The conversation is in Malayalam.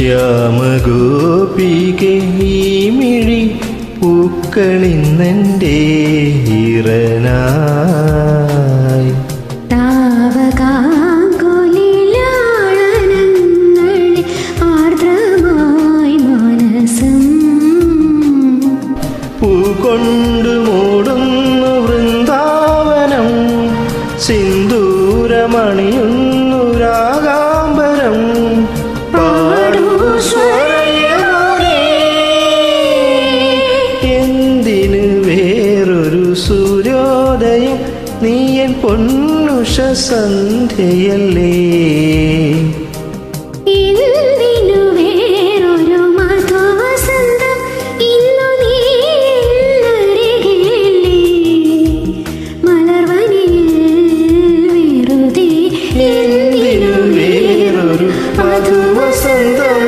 ശ്യാമഗോപികെ ഈ മിഴി പൂക്കളിന്നെൻ്റെ ഇറനായി താവകാങ്കുലിലാളനങ്ങളിൽ ആർദ്രമായി മനസ്സം പൂകൊണ്ട് മൂടുന്നു വൃന്ദാവനം സിന്ദൂരമണിയുന്നു രാഗാംബരം പാടൂ സ്വരയമോടെ എന്തിന് വേറൊരു സൂര്യോദയം നീയൻ പൊന്നുഷ സന്ധ്യയല്ലേ എന്തിനു വേറൊരു മധുവസന്തം ഇന്നു നീ എന്നരികിലില്ലേ? മലർവനിയിൽ വെറുതെ എന്തിനു വേറൊരു മധുവസന്തം